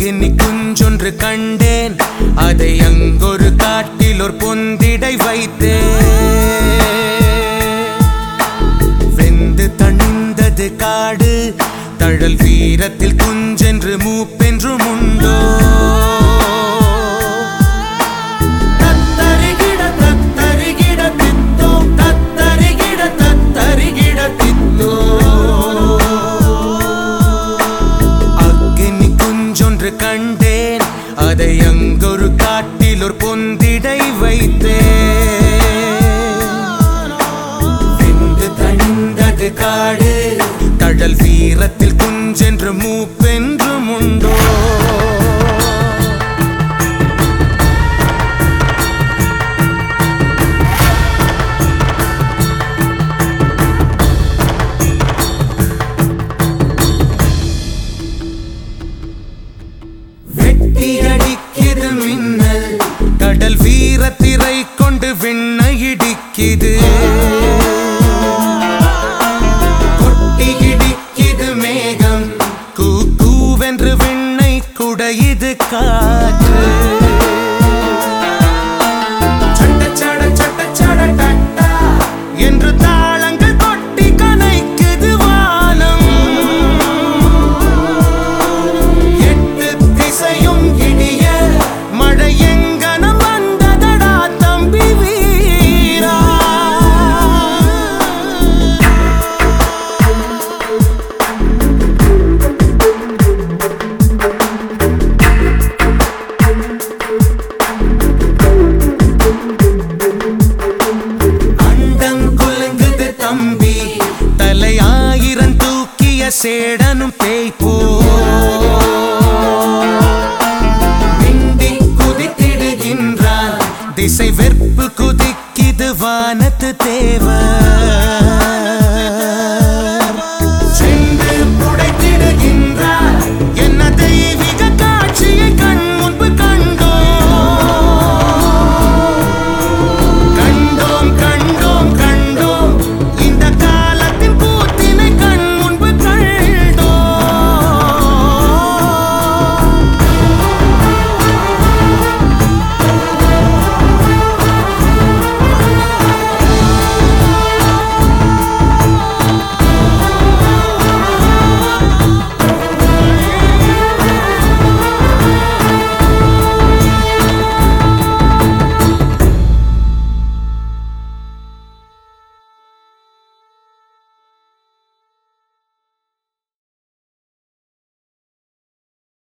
அக்கினி குஞ்சொன்று கண்டேன் அதை அங்கொரு காட்டில் ஒரு பொந்திடை வைத்தேன் வெந்து தணிந்தது காடு தழல் வீரத்தில் குஞ்சென்று மூப்பென்றும் உண்டோ தத்தரிகிட தத்தரிகிட தித்தோ தத்தரிகிட தத்தரிகிட தித்தோ அக்கினி குஞ்சொன்று கண்டேன் அதை அங்கொரு காட்டில் ஒரு பொந்திடை வைத்தேன் வெந்து தணிந்தது காடு தழல் வீரத்தில் குஞ்சென்று மூப்பென்றும் உண்டோ வெட்டி அடிக்குது மின்னல் கடல் வீரத்திரை கொண்டு விண்ணை இடிக்குது கொட்டி இடிக்குது மேகம் கூ கூவென்று விண்ணை குடையுது காற்று சட்ட சட சட்ட சட டட்டா என்று தாளங்கள் கொட்டி கனைக்குது வானம் எட்டு திசையும் இடிய மழை எங்கனம் வந்ததடா தம்பி வீரா அண்டம் குலுங்குது தம்பி தலை ஆயிரம் தூக்கிய சேடனும் பேய் போ மிண்டி குதித்திடுகின்றான் திசை வெறுப்பு குதிக்கிது வானத்து தேவ